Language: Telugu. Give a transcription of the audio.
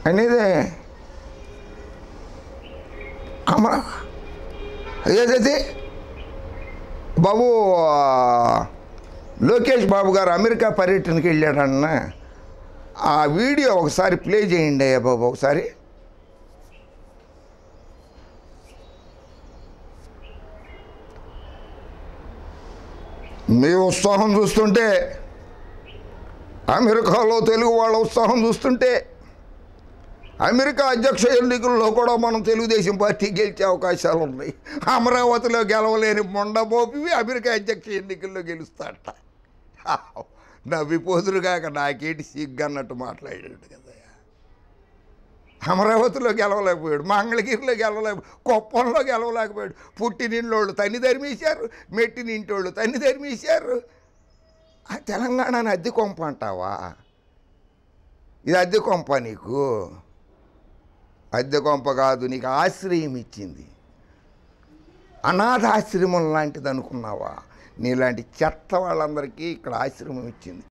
అనేది అమర ఏదైతే బాబు ఆ, లోకేష్ బాబు గారు అమెరికా పర్యటనకి వెళ్ళాడన్న ఆ వీడియో ఒకసారి ప్లే చేయండి అయ్యా బాబు ఒకసారి మీ ఉత్సాహం చూస్తుంటే అమెరికాలో తెలుగు వాళ్ళ ఉత్సాహం చూస్తుంటే అమెరికా అధ్యక్ష ఎన్నికల్లో కూడా మనం తెలుగుదేశం పార్టీ గెలిచే అవకాశాలు ఉన్నాయి అమరావతిలో గెలవలేని మొండబోపివి అమెరికా అధ్యక్ష ఎన్నికల్లో గెలుస్తాడట నవ్విపోదురుగాక నాకేంటి సిగ్గు అన్నట్టు మాట్లాడాడు కదా అమరావతిలో గెలవలేకపోయాడు మంగళగిరిలో గెలవలేక కుప్పంలో గెలవలేకపోయాడు పుట్టినింటోళ్ళు తన్ని తరిమేశారు మెట్టినింటోళ్ళు తన్ని తరిమేశారు ఆ తెలంగాణని అద్దె కొంప అంటావా ఇది అద్దె కొంప నీకు అద్దె కొంప కాదు నీకు ఆశ్రయం ఇచ్చింది అనాథాశ్రమం లాంటిది అనుకున్నావా నీలాంటి చెత్త వాళ్ళందరికీ ఇక్కడ ఆశ్రమం ఇచ్చింది